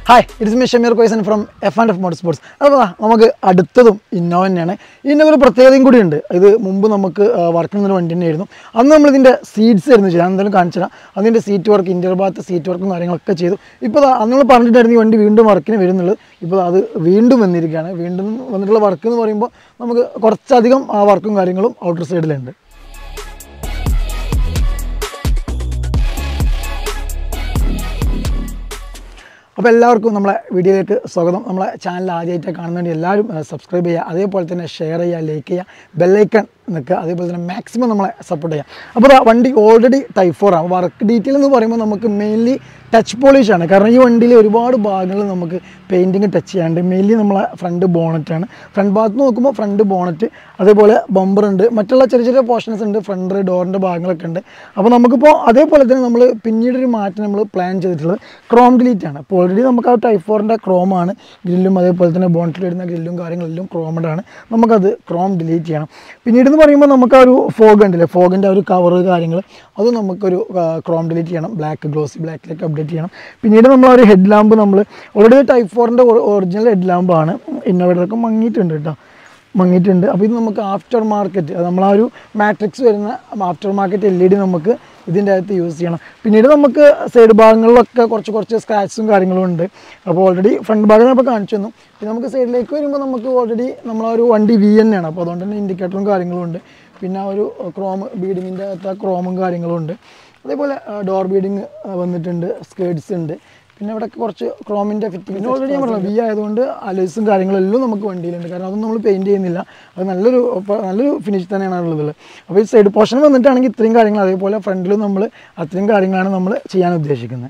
hi it's me Shameer കോയ്സൻ from F and F motor sports അപ്പോൾ ദാ നമുക്ക് അടുത്തതും ഇന്നോവ തന്നെയാണ് ഇന്നോവ ഒരു പ്രത്യേകതയും കൂടി ഉണ്ട് ഇത് മുമ്പ് നമുക്ക് വർക്ക് ചെയ്യുന്ന വണ്ടി തന്നെയായിരുന്നു അന്ന് നമ്മൾ ഇതിൻ്റെ സീറ്റ്സ് ആയിരുന്നു ചെയ്യാൻ എന്തായാലും കാണിച്ചു തരാം അതിൻ്റെ സീറ്റ് വർക്ക് ഇൻ്റർ ഭാഗത്ത് സീറ്റ് വർക്കും കാര്യങ്ങളൊക്കെ ചെയ്തു ഇപ്പോൾ ദാ അന്ന് നമ്മൾ പറഞ്ഞിട്ടായിരുന്നു ഈ വണ്ടി വീണ്ടും വർക്കിന് വരുന്നുള്ളത് ഇപ്പോൾ ദാ അത് വീണ്ടും വന്നിരിക്കുകയാണ് വീണ്ടും വന്നിട്ടുള്ള വർക്ക് എന്ന് പറയുമ്പോൾ നമുക്ക് കുറച്ചധികം ആ വർക്കും കാര്യങ്ങളും ഔട്ടർ സൈഡിലുണ്ട് അപ്പോൾ എല്ലാവർക്കും നമ്മളെ വീഡിയോയിലേക്ക് സ്വാഗതം നമ്മളെ ചാനൽ ആദ്യമായിട്ട് കാണുന്നതിന് എല്ലാവരും സബ്സ്ക്രൈബ് ചെയ്യുക അതേപോലെ തന്നെ ഷെയർ ചെയ്യുക ലൈക്ക് ചെയ്യുക ബെല്ലൈക്കൺ നിൽക്കുക അതേപോലെ തന്നെ മാക്സിമം നമ്മളെ സപ്പോർട്ട് ചെയ്യുക അപ്പോൾ ദാ വണ്ടി ഓൾറെഡി ടൈപ്പ് ഫോർ ആണ് വർക്ക് ഡീറ്റെയിൽ എന്ന് പറയുമ്പോൾ നമുക്ക് മെയിൻലി ടച്ച് പോളിഷ് ആണ് കാരണം ഈ വണ്ടിയിൽ ഒരുപാട് ഭാഗങ്ങൾ നമുക്ക് പെയിൻറ്റിങ് ടച്ച് ചെയ്യാണ്ട് മെയിൻലി നമ്മളെ ഫ്രണ്ട് ബോണറ്റാണ് ഫ്രണ്ട് ഭാഗത്ത് നോക്കുമ്പോൾ ഫ്രണ്ട് ബോണറ്റ് അതേപോലെ ബമ്പർ ഉണ്ട് മറ്റുള്ള ചെറിയ ചെറിയ പോർഷൻസ് ഉണ്ട് ഫ്രണ്ട് ഡോറിൻ്റെ ഭാഗങ്ങളൊക്കെ ഉണ്ട് അപ്പോൾ നമുക്കിപ്പോൾ അതേപോലെ തന്നെ നമ്മൾ പിന്നീട് ഒരു മാറ്റം നമ്മൾ പ്ലാൻ ചെയ്തിട്ടുള്ളത് ക്രോം ഡിലീറ്റ് ആണ് അപ്പോൾ ഓൾറെഡി നമുക്ക് ആ ടൈപ്പ് ഫോറിൻ്റെ ക്രോമാണ് ഗ്രില്ലും അതേപോലെ തന്നെ ബോണറ്റിൽ വരുന്ന ഗ്രില്ലും കാര്യങ്ങളെല്ലാം ക്രോമഡ് ആണ് നമുക്കത് ക്രോം ഡിലീറ്റ് ചെയ്യണം പിന്നീട് എന്ന് പറയുമ്പോൾ നമുക്ക് ആ ഒരു ഫോഗ് ഉണ്ടല്ലേ ഫോഗിൻ്റെ ആ ഒരു കവറ് കാര്യങ്ങൾ അത് നമുക്കൊരു ക്രോം ഡിലീറ്റ് ചെയ്യണം ബ്ലാക്ക് ഗ്ലോസി ബ്ലാക്കിലേക്ക് അപ്ഡേറ്റ് ചെയ്യണം പിന്നീട് നമ്മൾ ആ ഒരു ഹെഡ് ലാമ്പ് നമ്മൾ ഓൾറെഡി ടൈപ്പ് ഫോറിൻ്റെ ഒറിജിനൽ ഹെഡ് ലാമ്പാണ് ഇന്നോവേറ്ററൊക്കെ മങ്ങിയിട്ടുണ്ട് കേട്ടോ മങ്ങിയിട്ടുണ്ട് അപ്പോൾ ഇത് നമുക്ക് ആഫ്റ്റർ മാർക്കറ്റ് അത് നമ്മൾ ആ ഒരു മാട്രിക്സ് വരുന്ന after market L E D നമുക്ക് ഇതിൻ്റെ അകത്ത് യൂസ് ചെയ്യണം പിന്നീട് നമുക്ക് സൈഡ് ഭാഗങ്ങളിലൊക്കെ കുറച്ച് കുറച്ച് സ്ക്രാച്ചും കാര്യങ്ങളും ഉണ്ട് അപ്പോൾ ഓൾറെഡി ഫ്രണ്ട് ഭാഗം ഇപ്പോൾ കാണിച്ചു തന്നു പിന്നെ നമുക്ക് സൈഡിലേക്ക് വരുമ്പോൾ നമുക്ക് ഓൾറെഡി നമ്മളാ ഒരു വണ്ടി വി തന്നെയാണ് അപ്പോൾ അതുകൊണ്ട് തന്നെ ഇൻഡിക്കേറ്ററും കാര്യങ്ങളും ഉണ്ട് പിന്നെ ആ ഒരു ക്രോം ബീഡിങ്ങിൻ്റെ അകത്ത് ആ ക്രോമും കാര്യങ്ങളും ഉണ്ട് അതേപോലെ ഡോർ ബീഡിങ് വന്നിട്ടുണ്ട് സ്കേർട്സ് ഉണ്ട് പിന്നെ ഇവിടെ കുറച്ച് ക്രോമിൻ്റെ ഫിറ്റിംഗ് ഓൾറെഡി ഞാൻ പറഞ്ഞു വി ആയതുകൊണ്ട് അലേഴ്സും കാര്യങ്ങളെല്ലാം നമുക്ക് വണ്ടിയിലുണ്ട് കാരണം അതൊന്നും നമ്മൾ പെയിൻറ്റ് ചെയ്യുന്നില്ല അത് നല്ലൊരു ഇപ്പൊ നല്ലൊരു ഫിനിഷ് തന്നെയാണ് ഉള്ളത് അപ്പോൾ ഈ സൈഡ് പോർഷൻ വന്നിട്ടാണെങ്കിൽ ഇത്രയും കാര്യങ്ങൾ അതേപോലെ ഫ്രണ്ടിലും നമ്മൾ അത്രയും കാര്യങ്ങളാണ് നമ്മൾ ചെയ്യാൻ ഉദ്ദേശിക്കുന്നത്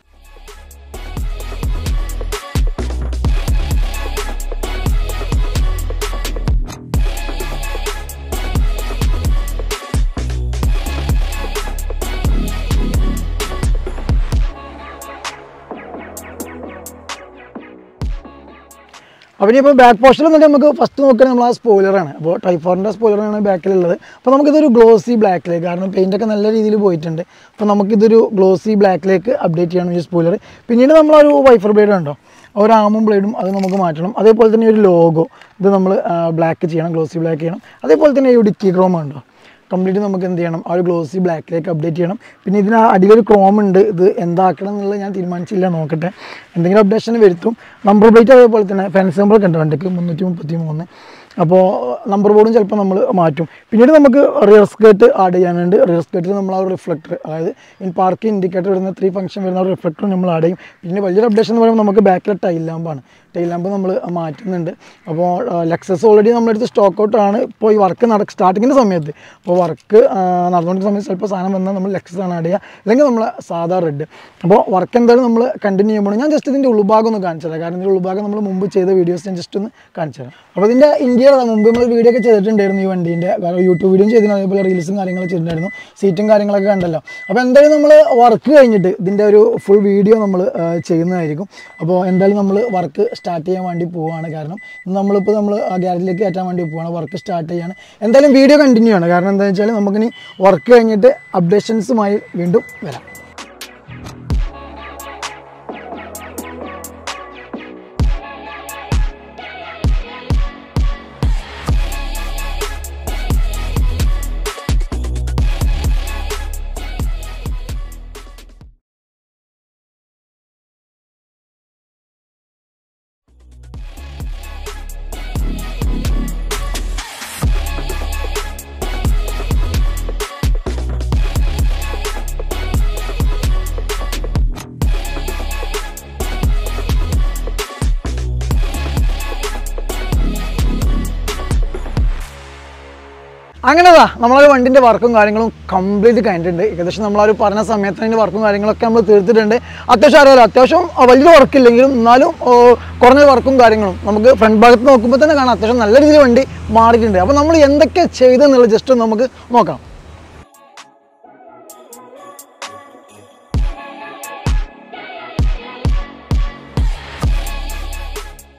അപ്പോൾ ഇനിയിപ്പോൾ ബാക്ക് പോർഷനിൽ വന്നിട്ട് നമുക്ക് ഫസ്റ്റ് നോക്കുകയാണെങ്കിൽ നമ്മൾ ആ സ്പോയിലറാണ് അപ്പോൾ ടൈഫോറിൻ്റെ സ്പോയിലറാണ് ബാക്കിലുള്ളത് അപ്പോൾ നമുക്കിതൊരു ഗ്ലോസി ബ്ലാക്കിലേക്ക് കാരണം പെയിൻ്റൊക്കെ നല്ല രീതിയിൽ പോയിട്ടുണ്ട് അപ്പോൾ നമുക്കിതൊരു ഗ്ലോസി ബ്ലാക്കിലേക്ക് അപ്ഡേറ്റ് ചെയ്യണം ഈ സ്പോയിലർ പിന്നീട് നമ്മളൊരു വൈഫർ ബ്ലേഡ് ഉണ്ടോ ഒരു ആമും ബ്ലേഡും അത് നമുക്ക് മാറ്റണം അതേപോലെ തന്നെ ഒരു ലോഗോ ഇത് നമ്മൾ ബ്ലാക്ക് ചെയ്യണം ഗ്ലോസി ബ്ലാക്ക് ചെയ്യണം അതേപോലെ തന്നെ ഈ ഡിക്കി ക്രോം ഉണ്ടോ കംപ്ലീറ്റ് നമുക്ക് എന്ത് ചെയ്യണം ആ ഒരു ഗ്ലോസി ബ്ലാക്കിലേക്ക് അപ്ഡേറ്റ് ചെയ്യണം പിന്നെ ഇതിന് അടിയിലൊരു ക്രോം ഉണ്ട് ഇത് എന്താക്കണം എന്നുള്ളത് ഞാൻ തീരുമാനിച്ചില്ല നോക്കട്ടെ എന്തെങ്കിലും അപ്ഡേഷൻ വരുത്തും നമ്പർ പ്ലേറ്റ് അതേപോലെ തന്നെ ഫാൻസി നമ്പറൊക്കെ ഉണ്ട് വണ്ടിക്ക് മുന്നൂറ്റി മുപ്പത്തി മൂന്ന് അപ്പോൾ നമ്പർ ബോർഡും ചിലപ്പോൾ നമ്മൾ മാറ്റും പിന്നീട് നമുക്ക് റിയർ സ്കേർട്ട് ആഡ് ചെയ്യാനുണ്ട് റിയർ സ്കേർട്ടിൽ നമ്മൾ ആ ഒരു റിഫ്ലക്ടർ അതായത് ഇൻ പാർക്ക് ഇൻഡിക്കേറ്റർ വരുന്ന ത്രീ ഫംഗ്ഷൻ വരുന്ന ഒരു റിഫ്ലക്ടർ നമ്മൾ ആഡ് ചെയ്യും പിന്നെ വലിയൊരു അപ്ഡേഷൻ എന്ന് പറയുമ്പോൾ നമുക്ക് ബാക്കിലെ ടൈൽ ലാമ്പാണ് ടൈൽ ലാമ്പ് നമ്മൾ മാറ്റുന്നുണ്ട് അപ്പോൾ ലെക്സസ് ഓൾറെഡി നമ്മളെടുത്ത് സ്റ്റോക്ക് ഔട്ട് ആണ് ഇപ്പോൾ ഈ വർക്ക് നട സ്റ്റാർട്ടിങ്ങിൻ്റെ സമയത്ത് അപ്പോൾ വർക്ക് നടന്നുകൊണ്ടിരിക്കുന്ന സമയത്ത് ചിലപ്പോൾ സാധനം വന്നാൽ നമ്മൾ ലെക്സസ് ആണ് ആഡ് ചെയ്യുക അല്ലെങ്കിൽ നമ്മൾ സാധാ റെഡ് അപ്പോൾ വർക്ക് എന്തായാലും നമ്മൾ കണ്ടിന്യൂ ചെയ്യുമ്പോൾ ഞാൻ ജസ്റ്റ് ഇതിൻ്റെ ഉൾഭാഗം ഒന്ന് കാണിച്ചു തരാം കാരണം ഇതിൻ്റെ ഉൾഭാഗം നമ്മൾ മുമ്പ് ചെയ്ത വീഡിയോസ് ഞാൻ ജസ്റ്റ് ഒന്ന് കാണിച്ചു തരാം അപ്പോൾ ഇതിൻ്റെ ഇന്ത്യയുടെ മുമ്പ് നമ്മൾ വീഡിയോ ഒക്കെ ചെയ്തിട്ടുണ്ടായിരുന്നു ഈ വണ്ടീൻ്റെ കാരണം യൂട്യൂബ് വീഡിയോ ചെയ്തിരുന്നു അതേപോലെ റീൽസും കാര്യങ്ങളൊക്കെ ചെയ്തിട്ടുണ്ടായിരുന്നു സീറ്റും കാര്യങ്ങളൊക്കെ കണ്ടല്ലോ അപ്പോൾ എന്തായാലും നമ്മൾ വർക്ക് കഴിഞ്ഞിട്ട് ഇതിൻ്റെ ഒരു ഫുൾ വീഡിയോ നമ്മൾ ചെയ്യുന്നതായിരിക്കും അപ്പോൾ എന്തായാലും നമ്മൾ വർക്ക് സ്റ്റാർട്ട് ചെയ്യാൻ വേണ്ടി പോവുകയാണ് കാരണം നമ്മളിപ്പോൾ നമ്മൾ ഗ്യാരേജിലേക്ക് കയറ്റാൻ വേണ്ടി പോവുകയാണ് വർക്ക് സ്റ്റാർട്ട് ചെയ്യാണ് എന്തായാലും വീഡിയോ കണ്ടിന്യൂ ആണ് കാരണം എന്താണെന്ന് വെച്ചാൽ നമുക്കിനി വർക്ക് കഴിഞ്ഞിട്ട് അപ്ഡേഷൻസുമായി വീണ്ടും വരാം അങ്ങനെതാ നമ്മളൊരു വണ്ടിൻ്റെ വർക്കും കാര്യങ്ങളും കംപ്ലീറ്റ് കഴിഞ്ഞിട്ടുണ്ട് ഏകദേശം നമ്മളൊരു പറഞ്ഞ സമയത്ത് അതിൻ്റെ വർക്കും കാര്യങ്ങളൊക്കെ നമ്മൾ തീർത്തിട്ടുണ്ട് അത്യാവശ്യം അറിയാലോ അത്യാവശ്യം വലിയ വർക്കില്ലെങ്കിലും എന്നാലും ഓ, കുറഞ്ഞ വർക്കും കാര്യങ്ങളും നമുക്ക് ഫ്രണ്ട് ഭാഗത്ത് നോക്കുമ്പോൾ തന്നെ കാണാം അത്യാവശ്യം നല്ല രീതിയിൽ വണ്ടി മാറിയിട്ടുണ്ട് അപ്പോൾ നമ്മൾ എന്തൊക്കെ ചെയ്തെന്നുള്ളത് ജസ്റ്റ് ഒന്ന് നമുക്ക് നോക്കാം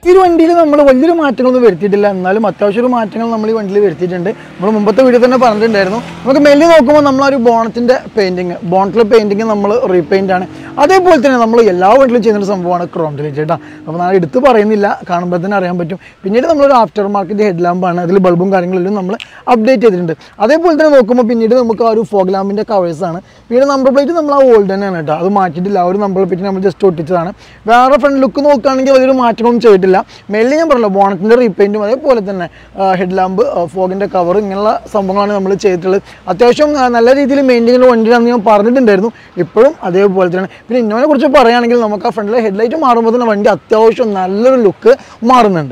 ഈ ഒരു വണ്ടിയിൽ നമ്മൾ വലിയൊരു മാറ്റങ്ങളൊന്നും വരുത്തിയിട്ടില്ല എന്നാലും അത്യാവശ്യം ഒരു മാറ്റങ്ങൾ നമ്മൾ ഈ വണ്ടിയിൽ വരുത്തിയിട്ടുണ്ട് നമ്മൾ മുമ്പത്തെ വീഡിയോ തന്നെ പറഞ്ഞിട്ടുണ്ടായിരുന്നു നമുക്ക് മെല്ലി നോക്കുമ്പോൾ നമ്മൾ ആ ഒരു ബോണത്തിൻ്റെ പെയിൻറ്റിങ് ബോണറ്റിലെ പെയിൻറ്റിങ് നമ്മൾ റീപെയിൻ്റ് ആണ് അതേപോലെ തന്നെ നമ്മൾ എല്ലാ വണ്ടിയിലും ചെയ്യുന്ന സംഭവമാണ് ക്രോം ഡിലേറ്റ് കേട്ടോ അപ്പോൾ ഞാൻ എടുത്ത് പറയുന്നില്ല കാണുമ്പോൾ തന്നെ അറിയാൻ പറ്റും പിന്നീട് നമ്മളൊരു ആഫ്റ്റർ മാർക്കറ്റ് ഹെഡ് ലാമ്പാണ് അതിൽ ബൾബും കാര്യങ്ങളെല്ലാം നമ്മൾ അപ്ഡേറ്റ് ചെയ്തിട്ടുണ്ട് അതേപോലെ തന്നെ നോക്കുമ്പോൾ പിന്നീട് നമുക്ക് ആ ഒരു ഫോഗ് ലാമ്പിൻ്റെ കവേഴ്സാണ് പിന്നെ നമ്പർ പ്ലേറ്റ് നമ്മൾ ആ ഓൾഡ് തന്നെയാണ് കേട്ടോ അത് മാറ്റിയിട്ടില്ല ആ ഒരു നമ്പർ പ്ലേറ്റ് നമ്മൾ ജസ്റ്റ് ഒട്ടിച്ചതാണ് വേറെ ഫ്രണ്ട് ലുക്ക് നോക്കുകയാണെങ്കിൽ വലിയൊരു മാറ്റങ്ങളൊന്നും ചെയ്തിട്ടില്ല മെല്ലി ഞാൻ പറഞ്ഞല്ലോ ബോണറ്റിൻ്റെ റീപെയിൻറ്റും അതേപോലെ തന്നെ ഹെഡ് ലാമ്പ് ഫോഗിൻ്റെ കവർ ഇങ്ങനെയുള്ള സംഭവങ്ങളാണ് നമ്മൾ ചെയ്തിട്ടുള്ളത് അത്യാവശ്യം ആ, നല്ല രീതിയിൽ മെയിൻറ്റെയിൻ വണ്ടിയാണെന്ന് ഞാൻ പറഞ്ഞിട്ടുണ്ടായിരുന്നു ഇപ്പോഴും അതേപോലെ തന്നെ പിന്നെ ഇന്നോനെ കുറിച്ച് പറയുകയാണെങ്കിൽ നമുക്ക് ആ ഫ്രണ്ടിലെ ഹെഡ്ലൈറ്റ് മാറുമ്പോൾ തന്നെ വണ്ടി അത്യാവശ്യം നല്ലൊരു ലുക്ക് മാറുന്നുണ്ട്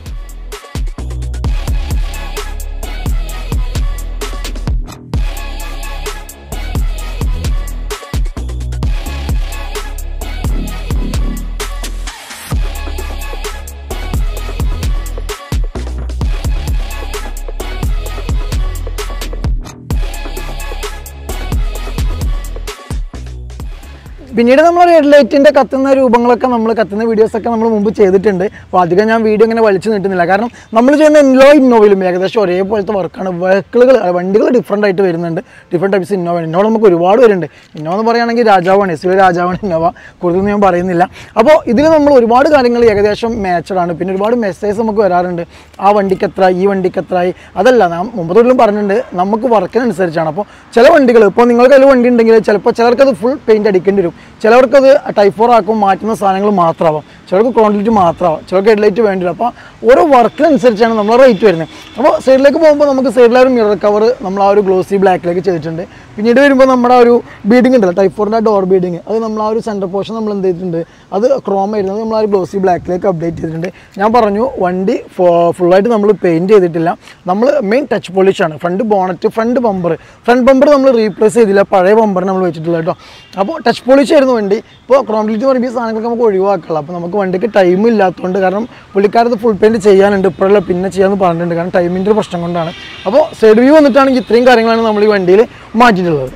പിന്നീട് നമ്മൾ റെഡ് ലൈറ്റിൻ്റെ കത്തുന്ന രൂപങ്ങളൊക്കെ നമ്മൾ കത്തുന്ന വീഡിയോസൊക്കെ നമ്മൾ മുമ്പ് ചെയ്തിട്ടുണ്ട് അപ്പോൾ അധികം ഞാൻ വീഡിയോ ഇങ്ങനെ വലിച്ചു നീട്ടുന്നില്ല കാരണം നമ്മൾ ചെയ്യുന്ന ഇന്നോ ഇന്നോവയിലും ഏകദേശം ഒരേപോലത്തെ വർക്കാണ് വെഹിക്കിളുകൾ വണ്ടികൾ ഡിഫറെൻ്റ് ആയിട്ട് വരുന്നുണ്ട് ഡിഫറെൻറ്റ് ടൈപ്സ് ഇന്നോവ ഇന്നോവ നമുക്ക് ഒരുപാട് വരുന്നുണ്ട് ഇന്നോവ എന്ന് പറയുകയാണെങ്കിൽ രാജാവാണ് എസ് രാജാവാണ് ഇന്നോവ കൂടുതലൊന്നും ഞാൻ പറയുന്നില്ല അപ്പോൾ ഇതിൽ നമ്മൾ ഒരുപാട് കാര്യങ്ങൾ ഏകദേശം മാച്ചഡാണ് പിന്നെ ഒരുപാട് മെസ്സേജ് നമുക്ക് വരാറുണ്ട് ആ വണ്ടിക്ക് എത്ര ഈ വണ്ടിക്ക് എത്രയായി അതല്ല നാം മുമ്പത്തോട്ടിലും പറഞ്ഞിട്ടുണ്ട് നമുക്ക് വർക്കിനനുസരിച്ചാണ് അപ്പോൾ ചില വണ്ടികൾ ഇപ്പോൾ നിങ്ങൾക്ക് അതിൽ വണ്ടി ഉണ്ടെങ്കിൽ ചിലപ്പോൾ ചിലർക്കത് ഫുൾ പെയിൻറ്റ് അടിക്കേണ്ടി വരും ചിലവർക്കത് ടൈപ്പ് ഫോർ ആക്കും മാറ്റുന്ന സാധനങ്ങൾ മാത്രമാവാം ചിലർക്ക് ക്വാണ്ടിറ്റി മാത്രമാവാം ചിലർക്ക് ഹെഡ്ലൈറ്റ് വേണ്ടി വരും അപ്പോൾ ഓരോ വർക്കിനനുസരിച്ചാണ് നമ്മൾ റേറ്റ് വരുന്നത് അപ്പോൾ സൈഡിലേക്ക് പോകുമ്പോൾ നമുക്ക് സൈഡിലെ ഒരു മിറർ കവർ നമ്മൾ ആ ഒരു ഗ്ലോസി ബ്ലാക്കിലേക്ക് ചെയ്തിട്ടുണ്ട് പിന്നീട് വരുമ്പോൾ നമ്മുടെ ആ ഒരു ബീഡിങ് ഉണ്ടല്ലോ ടൈപ്പ് ഫോറിൻ്റെ ഡോർ ബീഡിങ് അത് നമ്മൾ ആ ഒരു സെൻറ്റർ പോർഷൻ നമ്മൾ എന്ത് ചെയ്തിട്ടുണ്ട് അത് ക്രോം വരുന്നത് നമ്മൾ ആ ഒരു ഗ്ലോസി ബ്ലാക്കിലേക്ക് അപ്ഡേറ്റ് ചെയ്തിട്ടുണ്ട് ഞാൻ പറഞ്ഞു വണ്ടി ഫുള്ളായിട്ട് നമ്മൾ പെയിൻറ്റ് ചെയ്തിട്ടില്ല നമ്മൾ മെയിൻ ടച്ച് പോളിഷാണ് front bonnet front bumper front bumper നമ്മൾ റീപ്ലേസ് ചെയ്തില്ല പഴയ ബമ്പർ നമ്മൾ വെച്ചിട്ടുള്ളത് കേട്ടോ അപ്പോൾ ടച്ച് പോളിഷ് ആയിരുന്നു വണ്ടി ഇപ്പോൾ ക്രോംലിറ്റി പറയുമ്പോൾ ഈ സാധനങ്ങളൊക്കെ നമുക്ക് ഒഴിവാക്കാം അപ്പോൾ നമുക്ക് വണ്ടിക്ക് ടൈം ഇല്ലാത്തതുകൊണ്ട് കാരണം പുള്ളിക്കാരത് ഫുൾ പെയിൻറ്റ് ചെയ്യാനുണ്ട് ഇപ്പോഴല്ല പിന്നെ ചെയ്യാമെന്ന് പറഞ്ഞിട്ടുണ്ട് കാരണം ടൈമിൻ്റെ ഒരു പ്രശ്നം കൊണ്ടാണ് അപ്പോൾ സൈഡ് വ്യൂ വന്നിട്ടാണെങ്കിൽ ഇത്രയും കാര്യങ്ങളാണ് നമ്മൾ ഈ വണ്ടിയിൽ മാറ്റിയിട്ടുള്ളത്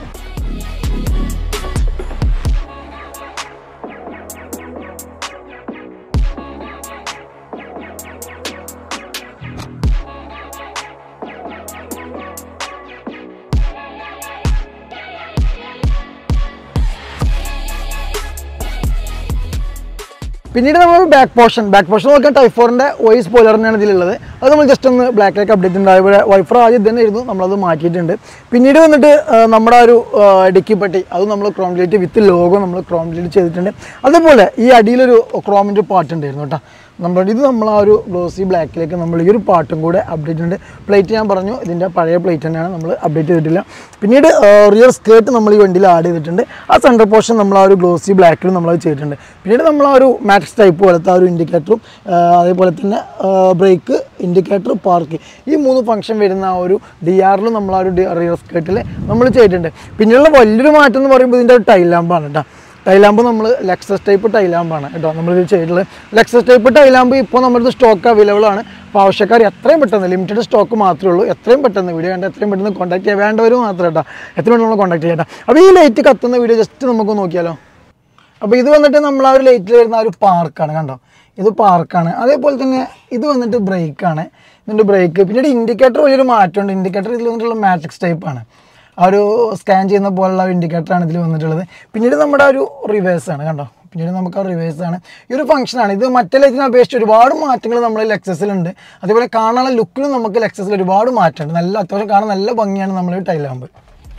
പിന്നീട് നമ്മൾ ബാക്ക് പോർഷൻ ബാക്ക് പോർഷൻ നോക്കാൻ ടൈഫോറിൻ്റെ വോയിസ് സ്പോയിലർ തന്നെയാണ് ഇതിലുള്ളത് അത് നമ്മൾ ജസ്റ്റ് ഒന്ന് ബ്ലാക്കിലേക്ക് അപ്ഡേറ്റ് ഉണ്ട് ഇവിടെ വൈഫർ ആദ്യം തന്നെ ആയിരുന്നു നമ്മളത് മാറ്റിയിട്ടുണ്ട് പിന്നീട് വന്നിട്ട് ആ, നമ്മുടെ ആ ഒരു ഡിക്കി പട്ടി അത് നമ്മൾ ക്രോംലേറ്റ് വിത്ത് ലോഗോ നമ്മൾ ക്രോംലേറ്റ് ചെയ്തിട്ടുണ്ട് അതുപോലെ ഈ അടിയിലൊരു ക്രോമിൻ്റെ പാർട്ട് ഉണ്ടായിരുന്നു കേട്ടോ നമ്മൾ ഇത് നമ്മൾ ആ ഒരു ഗ്ലോസി ബ്ലാക്കിലേക്ക് നമ്മൾ ഈ ഒരു പാട്ടും കൂടെ അപ്ഡേറ്റ് ഉണ്ട് പ്ലേറ്റ് ഞാൻ പറഞ്ഞു ഇതിൻ്റെ പഴയ പ്ലേറ്റ് തന്നെയാണ് നമ്മൾ അപ്ഡേറ്റ് ചെയ്തിട്ടില്ല പിന്നീട് റിയർ സ്കേർട്ട് നമ്മൾ ഈ വണ്ടിയിൽ ആഡ് ചെയ്തിട്ടുണ്ട് ആ സെൻറ്റർ പോർഷൻ നമ്മൾ ആ ഒരു ഗ്ലോസി ബ്ലാക്കിൽ നമ്മൾ അത് ചെയ്തിട്ടുണ്ട് പിന്നീട് നമ്മൾ ആ ഒരു മാട്രിക്സ് ടൈപ്പ് പോലത്തെ ആ ഒരു ഇൻഡിക്കേറ്ററും അതേപോലെ തന്നെ ബ്രേക്ക് ഇൻഡിക്കേറ്റർ പാർക്ക് ഈ മൂന്ന് ഫംഗ്ഷൻ വരുന്ന ആ ഒരു ഡി ആറിലും നമ്മൾ ആ ഒരു റിയർ സ്കേർട്ടിൽ നമ്മൾ ചെയ്തിട്ടുണ്ട് പിന്നെയുള്ള വലിയൊരു മാറ്റം എന്ന് പറയുമ്പോൾ ഇതിൻ്റെ ഒരു ടൈൽ ലാമ്പാണ് കേട്ടോ ടൈലാമ്പ് നമ്മൾ ലെക്സസ് ടൈപ്പ് ടൈലാമ്പാണ് കേട്ടോ നമ്മളിത് ചെയ്തിട്ടുള്ളത് ലെക്സസ് ടൈപ്പ് ടൈലാമ്പ് ഇപ്പോൾ നമ്മുടെ സ്റ്റോക്ക് അവൈലബിൾ ആണ് അപ്പോൾ ആവശ്യക്കാർ എത്രയും പെട്ടെന്ന് ലിമിറ്റഡ് സ്റ്റോക്ക് മാത്രമേ ഉള്ളൂ എത്രയും പെട്ടെന്ന് വീഡിയോ കണ്ട് എത്രയും പെട്ടെന്ന് കോൺടാക്ട് ചെയ്യാൻ വേണ്ടവർ മാത്രം കേട്ടോ എത്രയും പെട്ടെന്ന് നമ്മൾ കോൺടാക്ട് ചെയ്യട്ടോ അപ്പോൾ ഈ ലൈറ്റ് കത്തുന്ന വീഡിയോ ജസ്റ്റ് നമുക്ക് നോക്കിയാലോ അപ്പോൾ ഇത് വന്നിട്ട് നമ്മൾ ആ ഒരു ലൈറ്റിൽ വരുന്ന ആ ഒരു പാർക്കാണ് കണ്ടോ ഇത് പാർക്കാണ് അതേപോലെ തന്നെ ഇത് വന്നിട്ട് ബ്രേക്കാണ് ഇതിൻ്റെ ബ്രേക്ക് പിന്നീട് ഇൻഡിക്കേറ്റർ വലിയൊരു മാറ്റമുണ്ട് ഇൻഡിക്കേറ്റർ ഇതിൽ വന്നിട്ടുള്ള മാട്രിക്സ് ടൈപ്പാണ് ആ ഒരു സ്കാൻ ചെയ്യുന്ന പോലുള്ള ഒരു ഇൻഡിക്കേറ്ററാണ് ഇതിൽ വന്നിട്ടുള്ളത് പിന്നീട് നമ്മുടെ ആ ഒരു റിവേഴ്സാണ് കണ്ടോ പിന്നീട് നമുക്ക് ആ റിവേഴ്സാണ് ഈ ഒരു ഫംഗ്ഷനാണ് ഇത് മറ്റേ ലൈറ്റിനെ അപേക്ഷിച്ച് ഒരുപാട് മാറ്റങ്ങൾ നമ്മുടെ ലെക്സസിലുണ്ട് അതേപോലെ കാണാനുള്ള ലുക്കിലും നമുക്ക് ലെക്സസിൽ ഒരുപാട് മാറ്റമുണ്ട് നല്ല അത്യാവശ്യം കാണാൻ നല്ല ഭംഗിയാണ് നമ്മൾ ടൈലാകുമ്പോൾ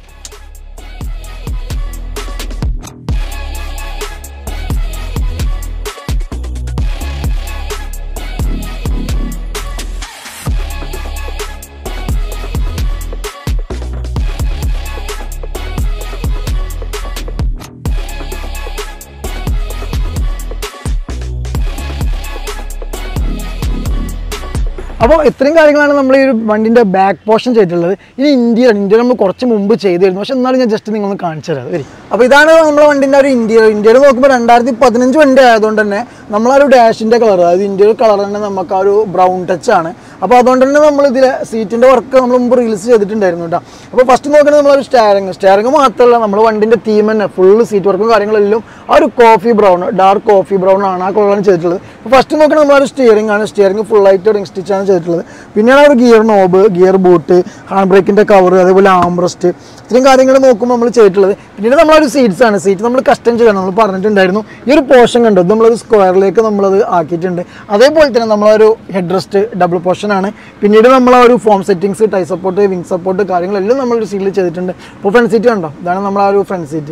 അപ്പോൾ ഇത്രയും കാര്യങ്ങളാണ് നമ്മൾ ഈ ഒരു വണ്ടിൻ്റെ ബാക്ക് പോർഷൻ ചെയ്തിട്ടുള്ളത് ഇനി ഇന്ത്യയിൽ ഇന്ത്യയിൽ നമ്മൾ കുറച്ച് മുമ്പ് ചെയ്തിരുന്നു പക്ഷെ എന്നാലും ഞാൻ ജസ്റ്റ് നിങ്ങളൊന്ന് കാണിച്ചു തരാം വരി അപ്പോൾ ഇതാണ് നമ്മുടെ വണ്ടിൻ്റെ ഒരു ഇന്ത്യയിൽ ഇന്ത്യയിൽ നോക്കുമ്പോൾ രണ്ടായിരത്തി പതിനഞ്ച് വണ്ടി ആയതുകൊണ്ട് തന്നെ നമ്മളാ ഒരു ഡാഷിൻ്റെ കളർ അതായത് ഇന്ത്യയുടെ കളർ തന്നെ നമുക്ക് ആ ഒരു ബ്രൗൺ ടച്ച് ആണ് അപ്പോൾ അതുകൊണ്ട് തന്നെ നമ്മൾ ഇതിൽ സീറ്റിൻ്റെ വർക്ക് നമ്മൾ മുമ്പ് റീൽസ് ചെയ്തിട്ടുണ്ടായിരുന്നു കേട്ടോ അപ്പോൾ ഫസ്റ്റ് നോക്കുന്നത് നമ്മളൊരു സ്റ്റാരിങ് സ്റ്റാരിങ് മാത്രമല്ല നമ്മൾ വണ്ടിൻ്റെ തീം തന്നെ ഫുള്ള് സീറ്റ് വർക്കും കാര്യങ്ങളെല്ലാം ആ ഒരു coffee brown dark coffee brown ആണ് ആ കളറാണ് ചെയ്തിട്ടുള്ളത് അപ്പോൾ ഫസ്റ്റ് നോക്കുന്നത് നമ്മളൊരു സ്റ്റിയറിംഗ് ആണ് സ്റ്റിയറിംഗ് ഫുള്ളായിട്ട് റിംഗ് സ്റ്റിച്ചാണ് ചെയ്തിട്ടുള്ളത് പിന്നെയാണ് ആ ഒരു gear knob gear boot hand ബ്രേക്കിൻ്റെ കവർ അതേപോലെ ആംബ്രസ്റ്റ് ഇത്രയും കാര്യങ്ങൾ നോക്കുമ്പോൾ നമ്മൾ ചെയ്തിട്ടുള്ളത് പിന്നീട് നമ്മളൊരു സീറ്റ്സ് ആണ് സീറ്റ് നമ്മൾ കസ്റ്റം ചെയ്യണം നമ്മൾ പറഞ്ഞിട്ടുണ്ടായിരുന്നു ഈ ഒരു പോർഷൻ കണ്ടു ഇത് നമ്മളൊരു സ്ക്വയറിലേക്ക് നമ്മളത് ആക്കിയിട്ടുണ്ട് അതേപോലെ തന്നെ നമ്മളൊരു ഹെഡ് റെസ്റ്റ് ഡബിൾ പോർഷൻ ആണ് പിന്നീട് നമ്മൾ ആ ഒരു foam settings thigh support wing support കാര്യങ്ങളെല്ലാം നമ്മളൊരു സീറ്റിൽ ചെയ്തിട്ടുണ്ട് ഇപ്പോൾ ഫ്രണ്ട് സീറ്റ് കണ്ടോ ഇതാണ് നമ്മൾ ആ ഒരു ഫ്രണ്ട് സീറ്റ്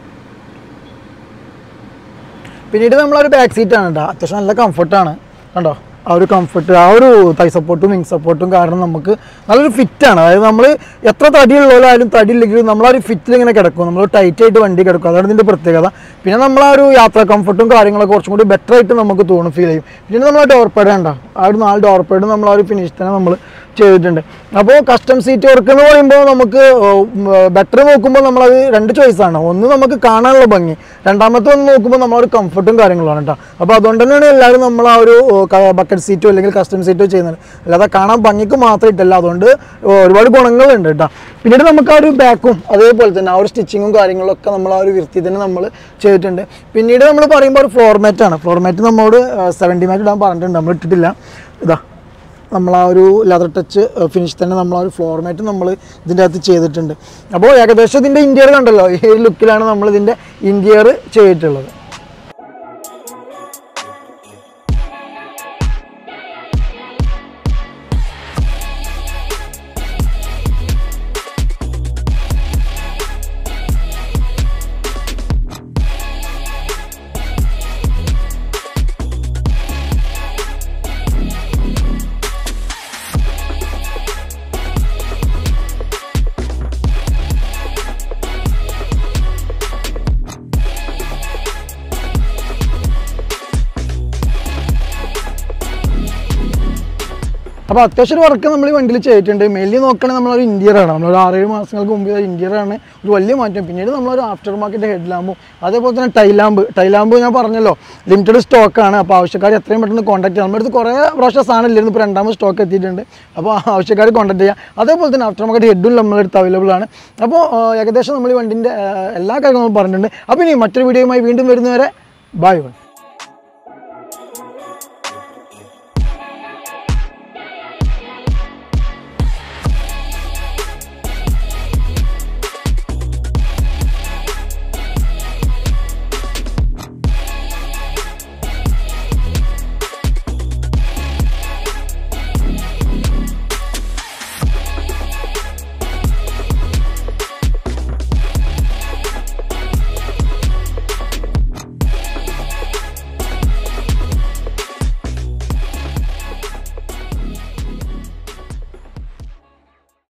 പിന്നീട് നമ്മളൊരു ബാക്ക് സീറ്റ് ആണ് കേട്ടോ അത്യാവശ്യം നല്ല കംഫർട്ടാണ് കണ്ടോ ആ ഒരു കംഫർട്ട് ആ ഒരു തൈ സപ്പോർട്ടും വിങ് സപ്പോർട്ടും കാരണം നമുക്ക് നല്ലൊരു ഫിറ്റാണ് അതായത് നമ്മൾ എത്ര തടിയുള്ളവരായാലും തടി ഇല്ലെങ്കിലും നമ്മൾ ആ ഒരു ഫിറ്റിൽ ഇങ്ങനെ കിടക്കും നമ്മൾ ടൈറ്റ് ആയിട്ട് വണ്ടി കിടക്കും അതാണ് ഇതിൻ്റെ പ്രത്യേകത പിന്നെ നമ്മൾ ആ ഒരു യാത്രാ കംഫർട്ടും കാര്യങ്ങളൊക്കെ കുറച്ചും കൂടി ബെറ്റർ ആയിട്ട് നമുക്ക് തോന്നും ഫീൽ ചെയ്യും പിന്നെ നമ്മൾ ഡോർ പേഡ് ഉണ്ടോ ആ ഒരു നാല് ഡോർ പേഡ് നമ്മൾ ആ ഒരു ഫിനിഷ് തന്നെ നമ്മൾ ചെയ്തിട്ടുണ്ട് അപ്പോൾ കസ്റ്റം സീറ്റ് വർക്ക് എന്ന് പറയുമ്പോൾ നമുക്ക് ബെറ്റർ നോക്കുമ്പോൾ നമ്മളത് രണ്ട് ചോയ്സാണ് ഒന്ന് നമുക്ക് കാണാനുള്ള ഭംഗി രണ്ടാമത്തെ ഒന്ന് നോക്കുമ്പോൾ നമ്മൾ ഒരു കംഫർട്ടും കാര്യങ്ങളാണ് കേട്ടോ അപ്പോൾ അതുകൊണ്ട് തന്നെയാണ് എല്ലാവരും നമ്മൾ ആ ഒരു ബക്കറ്റ് സീറ്റോ അല്ലെങ്കിൽ കസ്റ്റം സീറ്റോ ചെയ്യുന്നത് അല്ലാതെ കാണാൻ ഭംഗിക്ക് മാത്രമായിട്ടല്ല അതുകൊണ്ട് ഒരുപാട് ഗുണങ്ങളുണ്ട് കേട്ടോ പിന്നീട് നമുക്ക് ആ ഒരു ബാക്കും അതേപോലെ തന്നെ ആ ഒരു സ്റ്റിച്ചിങ്ങും കാര്യങ്ങളൊക്കെ നമ്മൾ ആ ഒരു വൃത്തി തന്നെ നമ്മൾ ചെയ്തിട്ടുണ്ട് പിന്നീട് നമ്മൾ പറയുമ്പോൾ ഒരു ഫ്ലോർ മാറ്റ് ആണ് ഫ്ലോർ മാറ്റ് നമ്മളോട് സെവൻറ്റി മാറ്റ് ഇടാൻ പറഞ്ഞിട്ടുണ്ട് നമ്മൾ ഇട്ടിട്ടില്ല ഇതാ നമ്മൾ ആ ഒരു ലെതർ ടച്ച് ഫിനിഷ് തന്നെ നമ്മൾ ആ ഒരു ഫ്ലോർ മാറ്റ് നമ്മൾ ഇതിൻ്റെ അകത്ത് ചെയ്തിട്ടുണ്ട് അപ്പോൾ ഏകദേശം ഇതിൻ്റെ ഇൻറ്റീരിയർ കണ്ടല്ലോ ഈ ഒരു ലുക്കിലാണ് നമ്മൾ ഇതിൻ്റെ ഇൻറ്റീരിയർ ചെയ്തിട്ടുള്ളത് അപ്പോൾ അത്യാവശ്യം വർക്ക് നമ്മൾ ഈ വണ്ടിയിൽ ചെയ്തിട്ടുണ്ട് മെയിൻലി നോക്കുകയാണെങ്കിൽ നമ്മളൊരു ഇന്റീരിയർ ആണ് നമ്മളൊരു ആറേഴ് മാസങ്ങൾക്ക് മുമ്പ് ഇന്റീരിയർ ആണ് ഒരു വലിയ മാറ്റം പിന്നീട് നമ്മളൊരു ആഫ്റ്റർ മാർക്കറ്റ് ഹെഡ് ലാമ്പും അതേപോലെ തന്നെ ടൈലാമ്പ് ടൈലാമ്പ് ഞാൻ പറഞ്ഞല്ലോ ലിമിറ്റഡ് സ്റ്റോക്കാണ് അപ്പോൾ ആവശ്യക്കാർ എത്രയും പെട്ടെന്ന് കോൺടാക്ട് ചെയ്യാം നമ്മുടെ അടുത്ത് കുറേ പ്രാവശ്യം സാധനം ഇല്ലായിരുന്നു ഇപ്പോൾ രണ്ടാമത് സ്റ്റോക്ക് എത്തിയിട്ടുണ്ട് അപ്പോൾ ആവശ്യക്കാർ കോൺടാക്ട് ചെയ്യാം അതേപോലെ തന്നെ ആഫ്റ്റർ മാർക്കറ്റ് ഹെഡും നമ്മുടെ അടുത്ത് അവൈലബിൾ ആണ് അപ്പോൾ ആ, ഏകദേശം നമ്മൾ ഈ വണ്ടിൻ്റെ ആ, എല്ലാ കാര്യങ്ങളും നമ്മൾ പറഞ്ഞിട്ടുണ്ട് അപ്പോൾ ഇനി മറ്റൊരു വീഡിയോയുമായി വീണ്ടും വരുന്നവരെ ബൈ ബൈ